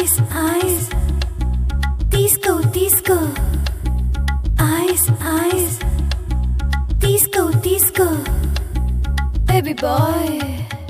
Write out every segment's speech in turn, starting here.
Ice ice తీసుకో తీసుకో ice ice తీసుకో తీసుకో baby boy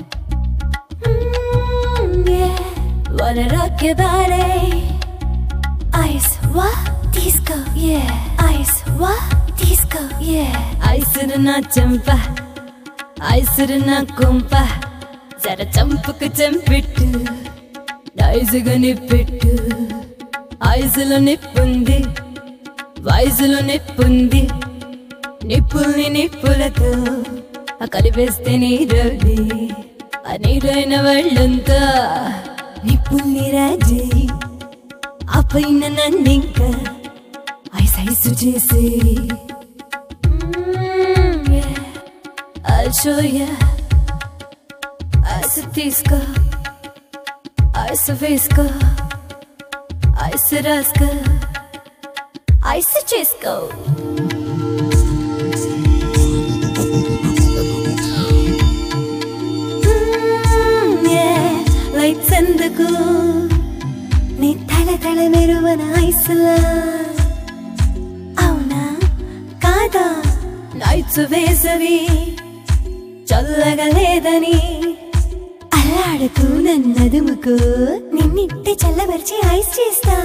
wanna rock your body ice వా తీసుకో yeah ఐస్ వా తీసుకో yeah ఐసురు నా చెంప ఐసురు నా కుంప జర చంపుకు చంపెట్టు నైజుగా నిప్పెట్టు ఐసులో నిప్పుంది వయసులో నిప్పుంది నిప్పుల్ని నిప్పులతో ఆ కలిపేస్తే నీరవుది ఆ నీరైన వాళ్ళంతా నిప్పుల్ని రాజీ ఆ పైన నన్నింకా ఐస్ ఐసు చేసి I'll show ya. ఐస్ తీసుకో ఐస్ వేసుకో ఐస్ రాసుకో ఐస్ చేసుకో లైట్స్ ఎందుకు నీ తల తల మెరువన ఐసులా అవునా కాదా నైట్స్ వేసవి చల్లగా లేదని అల్లాడుతూ నన్నదుముకు నిన్నిట్టి చల్లబరిచి ఐస్ చేస్తా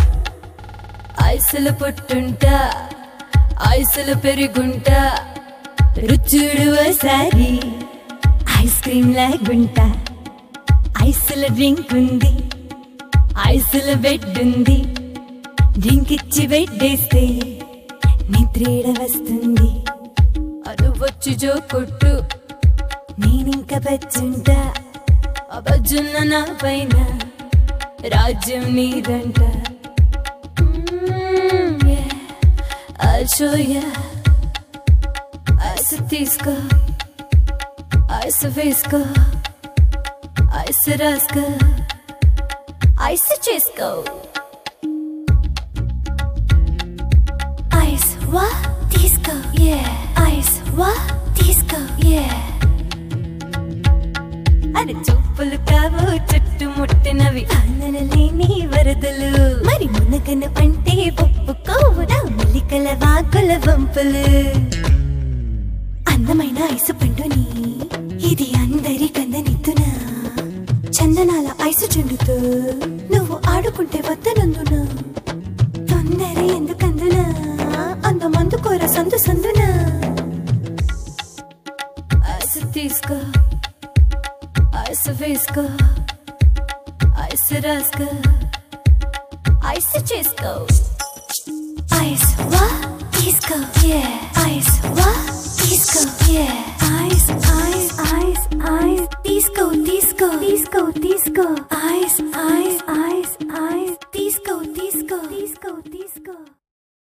ఐసులు పుట్టుంటా ఐసులు పెరుగుంటా రుచుడు ఒకసారి ఐస్ క్రీమ్ లాగుంటా ఐసుల డ్రింక్ ఉంది ఐసుల బెడ్ ఉంది డ్రింక్ ఇచ్చి బెడ్డేస్తే నిద్రేడ వస్తుంది అను వచ్చి జో కొట్టు నేనింక బజ్జుంటా ఆ బజ్జున్న నా పైన రాజ్యం నీదంట I'll show ya. ఐస్ తీసుకో ఐస్ వేసుకో ఐస్ రాసుకో ఐస్ చేసుకో ఐస్ వా తీసుకో yeah ఐస్ వా తీసుకో yeah అది చూపులు కావు చుట్టుముట్టినవి ఆననలేని వరదలు మరి మునగను అంటే ఒప్పుకోవుదా మెలికల వాకుల వంపులు అందమైన ఐసు పండుని ఇది అందరి కందనిద్దునా చందనాల ఐసు చెండుతూ నువ్వు ఆడుకుంటే వద్దనందునా తొందర ఎందుకందునా అందమందు కోర సందు సందునా ఐస్ తీసుకో ఐస్ వేసుకో ఐస్ రాసుకో ఐస్ చేసుకో ఐస్ వా తీసుకో yeah ఐస్ వా తీసుకో yeah